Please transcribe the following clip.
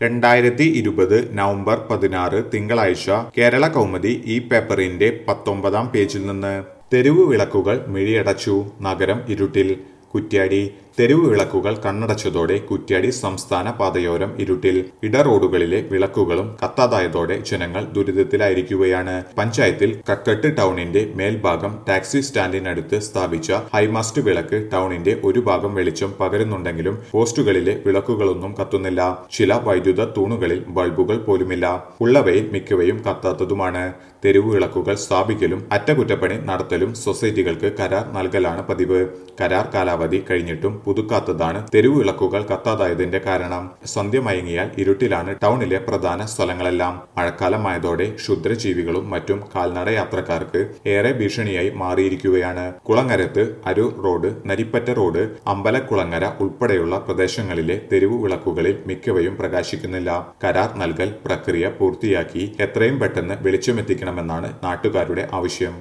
രണ്ടായിരത്തി ഇരുപത് നവംബർ പതിനാറ് തിങ്കളാഴ്ച കേരള കൗമുദി ഈ പേപ്പറിന്റെ പത്തൊമ്പതാം പേജിൽ നിന്ന് തെരുവു വിളക്കുകൾ മിഴിയടച്ചു നഗരം ഇരുട്ടിൽ കുറ്റ്യാടി തെരുവു വിളക്കുകൾ കണ്ണടച്ചതോടെ കുറ്റ്യാടി സംസ്ഥാന പാതയോരം ഇരുട്ടിൽ ഇട റോഡുകളിലെ വിളക്കുകളും കത്താതായതോടെ ജനങ്ങൾ ദുരിതത്തിലായിരിക്കുകയാണ് പഞ്ചായത്തിൽ കക്കട്ട് ടൗണിന്റെ മേൽഭാഗം ടാക്സി സ്റ്റാൻഡിനടുത്ത് സ്ഥാപിച്ച ഹൈമാസ്റ്റ് വിളക്ക് ടൗണിന്റെ ഒരു ഭാഗം വെളിച്ചം പകരുന്നുണ്ടെങ്കിലും പോസ്റ്റുകളിലെ വിളക്കുകളൊന്നും കത്തുന്നില്ല ചില വൈദ്യുത തൂണുകളിൽ ബൾബുകൾ പോലുമില്ല ഉള്ളവയിൽ മിക്കവയും കത്താത്തതുമാണ് തെരുവു വിളക്കുകൾ സ്ഥാപിക്കലും അറ്റകുറ്റപ്പണി നടത്തലും സൊസൈറ്റികൾക്ക് കരാർ നൽകലാണ് പതിവ് കരാർ കാലാവധി കഴിഞ്ഞിട്ടും പുതുക്കാത്തതാണ് തെരുവു വിളക്കുകൾ കത്താതായതിന്റെ കാരണം സന്ധ്യ മയങ്ങിയാൽ ഇരുട്ടിലാണ് ടൗണിലെ പ്രധാന സ്ഥലങ്ങളെല്ലാം മഴക്കാലമായതോടെ ക്ഷുദ്രജീവികളും മറ്റും കാൽനട യാത്രക്കാർക്ക് ഏറെ ഭീഷണിയായി മാറിയിരിക്കുകയാണ് കുളങ്ങരത്ത് അരൂർ റോഡ് നരിപ്പറ്റ റോഡ് അമ്പലക്കുളങ്ങര ഉൾപ്പെടെയുള്ള പ്രദേശങ്ങളിലെ തെരുവു വിളക്കുകളിൽ മിക്കവയും പ്രകാശിക്കുന്നില്ല കരാർ നൽകൽ പ്രക്രിയ പൂർത്തിയാക്കി എത്രയും പെട്ടെന്ന് വെളിച്ചമെത്തിക്കണമെന്നാണ് നാട്ടുകാരുടെ ആവശ്യം